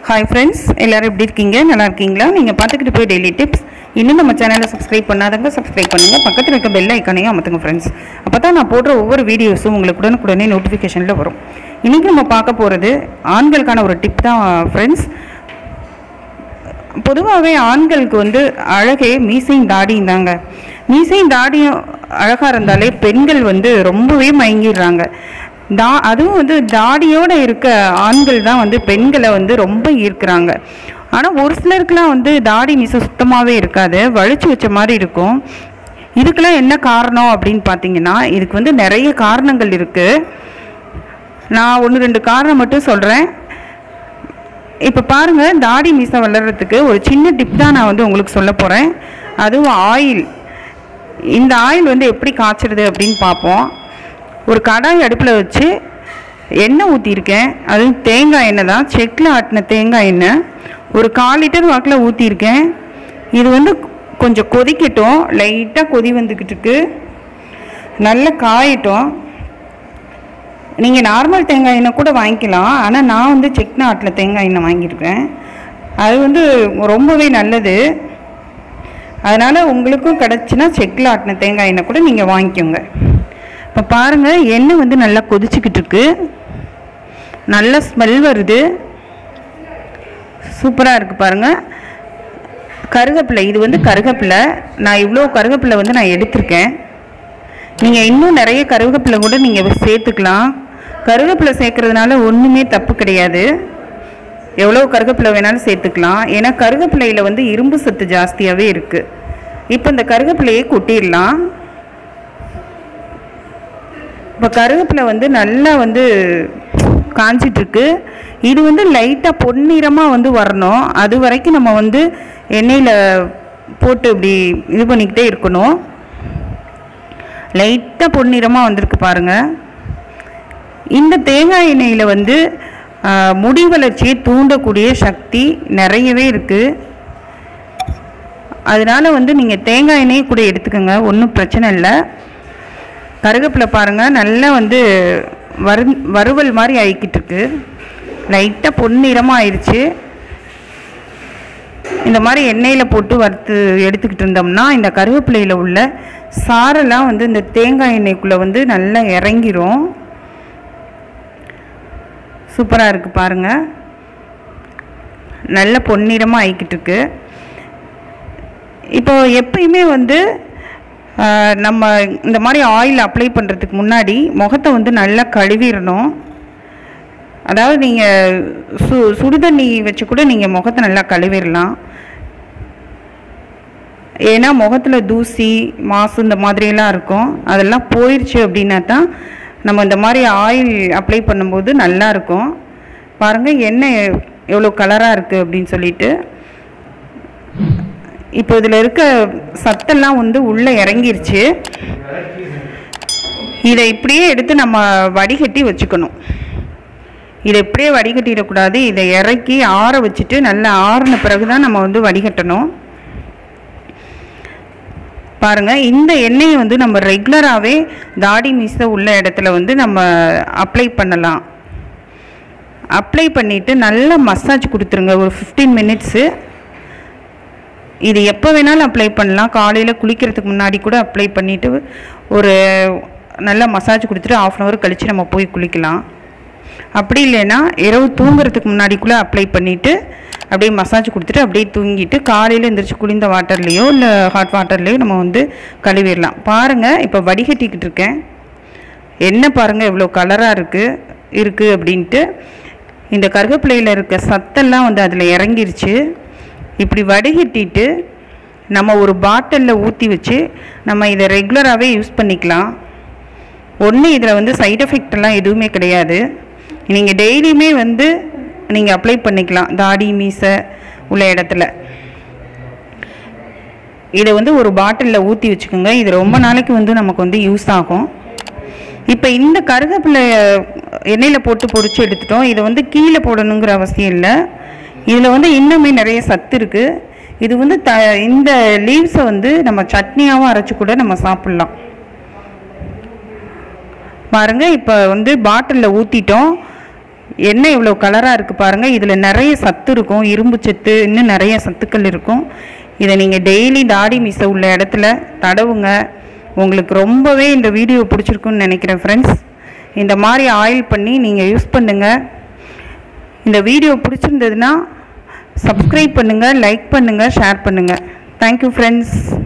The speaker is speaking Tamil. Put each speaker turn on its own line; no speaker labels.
ஹாய் ஃப்ரெண்ட்ஸ் எல்லாரும் எப்படி இருக்கீங்க நல்லா இருக்கீங்களா நீங்கள் பார்த்துக்கிட்டு போய் டெய்லி டிப்ஸ் இன்னும் நம்ம சேனலை சப்ஸ்கிரைப் பண்ணாதவங்க சப்ஸ்கிரைப் பண்ணுங்கள் பக்கத்தில் இருக்க பெல் ஐக்கானையும் அமர்த்துங்க ஃப்ரெண்ட்ஸ் அப்போ தான் நான் போடுற ஒவ்வொரு வீடியோஸும் உங்களுக்கு உடனுக்குடனே நோட்டிஃபிகேஷனில் வரும் இன்றைக்கி நம்ம பார்க்க போகிறது ஆண்களுக்கான ஒரு டிப் தான் ஃப்ரெண்ட்ஸ் பொதுவாகவே ஆண்களுக்கு வந்து அழகே மீசையும் தாடியும் தாங்க மீசையும் தாடியும் அழகாக இருந்தாலே பெண்கள் வந்து ரொம்பவே மயங்கிடுறாங்க தா அதுவும் வந்து தாடியோடு இருக்க ஆண்கள் தான் வந்து பெண்களை வந்து ரொம்ப ஈர்க்கிறாங்க ஆனால் ஒரு சிலருக்குலாம் வந்து தாடி மீசை சுத்தமாகவே இருக்காது வலிச்சு வச்ச மாதிரி இருக்கும் இதுக்கெல்லாம் என்ன காரணம் அப்படின்னு பார்த்தீங்கன்னா இதுக்கு வந்து நிறைய காரணங்கள் இருக்குது நான் ஒன்று ரெண்டு காரணம் மட்டும் சொல்கிறேன் இப்போ பாருங்க தாடி மீசை வளர்கிறதுக்கு ஒரு சின்ன டிப் தான் நான் வந்து உங்களுக்கு சொல்ல போகிறேன் அதுவும் ஆயில் இந்த ஆயில் வந்து எப்படி காய்ச்சிடுது அப்படின்னு பார்ப்போம் ஒரு கடாய் அடுப்பில் வச்சு எண்ணெய் ஊற்றிருக்கேன் அதுவும் தேங்காய் எண்ணெய் தான் செக்கில் ஆட்டின தேங்காய் எண்ணெய் ஒரு கால் லிட்டர் வாக்கில் ஊற்றிருக்கேன் இது வந்து கொஞ்சம் கொதிக்கட்டும் லைட்டாக கொதி வந்துக்கிட்டு இருக்கு நல்லா காயட்டும் நீங்கள் நார்மல் தேங்காய் எண்ணெய் கூட வாங்கிக்கலாம் ஆனால் நான் வந்து செக் நாட்டில் தேங்காய் எண்ணெய் வாங்கியிருக்கேன் அது வந்து ரொம்பவே நல்லது அதனால் உங்களுக்கும் கிடச்சின்னா செக்கில் ஆட்டின தேங்காய் எண்ணெய் கூட நீங்கள் வாங்கிக்கோங்க இப்போ பாருங்கள் எண்ணெய் வந்து நல்லா கொதிச்சுக்கிட்டு இருக்கு நல்ல ஸ்மெல் வருது சூப்பராக இருக்குது பாருங்கள் கருவேப்பிலை இது வந்து கருவேப்பிலை நான் இவ்வளோ கருவேப்பிலை வந்து நான் எடுத்திருக்கேன் நீங்கள் இன்னும் நிறைய கருவேப்பிலை கூட நீங்கள் சேர்த்துக்கலாம் கருவேப்பிலை சேர்க்கறதுனால ஒன்றுமே தப்பு கிடையாது எவ்வளோ கருவேப்பிலை வேணாலும் சேர்த்துக்கலாம் ஏன்னா கருவேப்பிலையில் வந்து இரும்பு சத்து ஜாஸ்தியாகவே இருக்குது இப்போ இந்த கருவேப்பிலையை கொட்டிடலாம் இப்போ கருவேப்பிலை வந்து நல்லா வந்து காஞ்சிட்ருக்கு இது வந்து லைட்டாக பொன்னிறமாக வந்து வரணும் அது வரைக்கும் நம்ம வந்து எண்ணெயில் போட்டு இப்படி இது பண்ணிக்கிட்டே இருக்கணும் லைட்டாக பொன்னிறமாக வந்திருக்கு பாருங்கள் இந்த தேங்காய் எண்ணெயில் வந்து முடி வளர்ச்சியை தூண்டக்கூடிய சக்தி நிறையவே இருக்குது அதனால் வந்து நீங்கள் தேங்காய் எண்ணெயை கூட எடுத்துக்கோங்க ஒன்றும் பிரச்சனை இல்லை கருவேப்பிலை பாருங்கள் நல்லா வந்து வறு வறுவல் மாதிரி ஆகிக்கிட்டு இருக்கு லைட்டாக பொன்னிறமாக ஆயிடுச்சு இந்த மாதிரி எண்ணெயில் போட்டு வறுத்து எடுத்துக்கிட்டு இருந்தோம்னா இந்த கருவேப்பிலையில் உள்ள சாரெல்லாம் வந்து இந்த தேங்காய் எண்ணெய்க்குள்ளே வந்து நல்லா இறங்கிரும் சூப்பராக இருக்குது பாருங்கள் நல்ல பொன்னிறமாக ஆகிக்கிட்டு இருக்கு இப்போ எப்பயுமே வந்து நம்ம இந்த மாதிரி ஆயில் அப்ளை பண்ணுறதுக்கு முன்னாடி முகத்தை வந்து நல்லா கழுவிடணும் அதாவது நீங்கள் சு சுடுதண்ணி வச்சு கூட நீங்கள் முகத்தை நல்லா கழுவிடலாம் ஏன்னா முகத்தில் தூசி மாசு இந்த மாதிரியெல்லாம் இருக்கும் அதெல்லாம் போயிடுச்சு அப்படின்னா தான் நம்ம இந்த மாதிரி ஆயில் அப்ளை பண்ணும்போது நல்லா இருக்கும் பாருங்கள் எண்ணெய் எவ்வளோ கலராக இருக்குது அப்படின்னு சொல்லிட்டு இப்போ இதில் இருக்க சத்தெல்லாம் வந்து உள்ளே இறங்கிருச்சு இதை இப்படியே எடுத்து நம்ம வடிகட்டி வச்சுக்கணும் இதை இப்படியே வடிகட்டிடக்கூடாது இதை இறக்கி ஆற வச்சுட்டு நல்லா ஆறின பிறகு தான் நம்ம வந்து வடிகட்டணும் பாருங்கள் இந்த எண்ணெயை வந்து நம்ம ரெகுலராகவே தாடி மீச உள்ள இடத்துல வந்து நம்ம அப்ளை பண்ணலாம் அப்ளை பண்ணிவிட்டு நல்லா மசாஜ் கொடுத்துருங்க ஒரு ஃபிஃப்டீன் மினிட்ஸு இது எப்போ வேணாலும் அப்ளை பண்ணலாம் காலையில் குளிக்கிறதுக்கு முன்னாடி கூட அப்ளை பண்ணிவிட்டு ஒரு நல்லா மசாஜ் கொடுத்துட்டு ஆஃப் அன் ஹவர் கழித்து நம்ம போய் குளிக்கலாம் அப்படி இல்லைன்னா இரவு தூங்குறதுக்கு முன்னாடிக்குள்ளே அப்ளை பண்ணிவிட்டு அப்படியே மசாஜ் கொடுத்துட்டு அப்படியே தூங்கிட்டு காலையில் எழுந்திரிச்சு குளிர்ந்த வாட்டர்லேயோ இல்லை ஹாட் வாட்டர்லேயோ நம்ம வந்து கழுவிடலாம் பாருங்கள் இப்போ வடிகட்டிக்கிட்டு இருக்கேன் என்ன பாருங்கள் இவ்வளோ கலராக இருக்குது இருக்குது அப்படின்ட்டு இந்த கருவேப்பிலையில் இருக்க சத்தெல்லாம் வந்து அதில் இறங்கிருச்சு இப்படி வடிகட்டிட்டு நம்ம ஒரு பாட்டிலில் ஊற்றி வச்சு நம்ம இதை ரெகுலராகவே யூஸ் பண்ணிக்கலாம் ஒன்று இதில் வந்து சைட் எஃபெக்டெல்லாம் எதுவுமே கிடையாது நீங்கள் டெய்லியுமே வந்து நீங்கள் அப்ளை பண்ணிக்கலாம் தாடி மீசை உள்ள இடத்துல இதை வந்து ஒரு பாட்டிலில் ஊற்றி வச்சுக்கோங்க இது ரொம்ப நாளைக்கு வந்து நமக்கு வந்து யூஸ் ஆகும் இப்போ இந்த கருவேப்பிலை எண்ணெயில் போட்டு பொறிச்சு எடுத்துட்டோம் இதை வந்து கீழே போடணுங்கிற அவசியம் இல்லை இதில் வந்து இன்னுமே நிறைய சத்து இருக்குது இது வந்து த இந்த லீவ்ஸை வந்து நம்ம சட்னியாகவும் அரைச்சி கூட நம்ம சாப்பிட்லாம் பாருங்கள் இப்போ வந்து பாட்டிலில் ஊற்றிட்டோம் எண்ணெய் இவ்வளோ கலராக இருக்குது பாருங்கள் இதில் நிறைய சத்து இருக்கும் இரும்பு சத்து இன்னும் நிறைய சத்துக்கள் இருக்கும் இதை நீங்கள் டெய்லி தாடி மிச உள்ள இடத்துல தடவுங்க உங்களுக்கு ரொம்பவே இந்த வீடியோ பிடிச்சிருக்குன்னு நினைக்கிறேன் ஃப்ரெண்ட்ஸ் இந்த மாதிரி ஆயில் பண்ணி நீங்கள் யூஸ் பண்ணுங்கள் இந்த வீடியோ பிடிச்சிருந்ததுன்னா சப்ஸ்கிரைப் பண்ணுங்கள் லைக் பண்ணுங்கள் ஷேர் பண்ணுங்கள் தேங்க்யூ ஃப்ரெண்ட்ஸ்